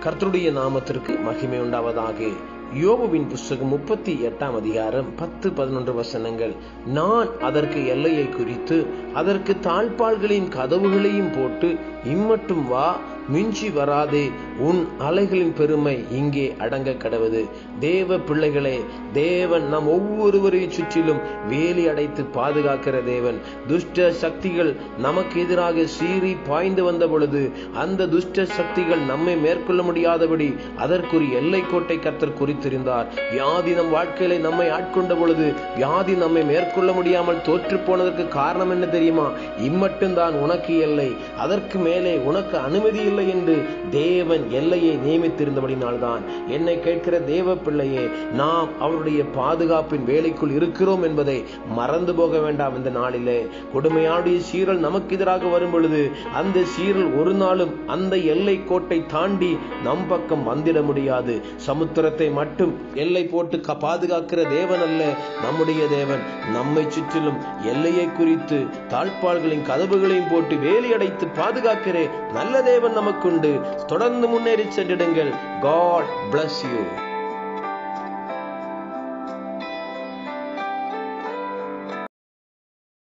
கர்த்தருடைய நாமத்திற்கு மகிமை உண்டாவதாக யோபுவின் புஸ்தகம் முப்பத்தி எட்டாம் அதிகாரம் பத்து பதினொன்று வசனங்கள் நான் அதற்கு எல்லையை குறித்து அதற்கு தாழ்பாள்களின் கதவுகளையும் போட்டு இம்மட்டும் வா மிஞ்சி வராதே உன் அலைகளின் பெருமை இங்கே அடங்க கடவது தேவ பிள்ளைகளே தேவன் நம் ஒவ்வொருவரையும் சுற்றிலும் வேலி அடைத்து பாதுகாக்கிற தேவன் துஷ்ட சக்திகள் நமக்கு எதிராக சீறி பாய்ந்து வந்த பொழுது அந்த துஷ்ட சக்திகள் நம்மை மேற்கொள்ள முடியாதபடி அதற்குரிய எல்லை கோட்டை கத்தர் குறித்திருந்தார் வியாதி நம் வாழ்க்கையில நம்மை ஆட்கொண்ட பொழுது வியாதி நம்மை மேற்கொள்ள முடியாமல் தோற்று போனதற்கு காரணம் என்ன தெரியுமா இம்மட்டும்தான் உனக்கு எல்லை அதற்கு மேலே உனக்கு அனுமதி இல்லை என்று தேவன் எல்லையை நியமித்திருந்தபடினால்தான் என்னை கேட்கிற தேவ பிள்ளையே நாம் அவருடைய பாதுகாப்பின் வேலைக்குள் இருக்கிறோம் என்பதை மறந்து போக வேண்டாம் இந்த நாளிலே கொடுமையாடைய சீரல் நமக்கு எதிராக வரும் பொழுது அந்த சீரல் ஒரு நாளும் அந்த எல்லை கோட்டை தாண்டி நம் பக்கம் வந்திட முடியாது சமுத்திரத்தை மட்டும் எல்லை போட்டு க- பாதுகாக்கிற தேவன் அல்ல நம்முடைய தேவன் நம்மை சுற்றிலும் எல்லையை குறித்து தாழ்பாள்களின் கதவுகளையும் போட்டு வேலி அடைத்து பாதுகாக்கிற நல்ல தேவன் நமக்குண்டு தொடர்ந்து முன்னேறி சென்றிடுங்கள் காட் bless you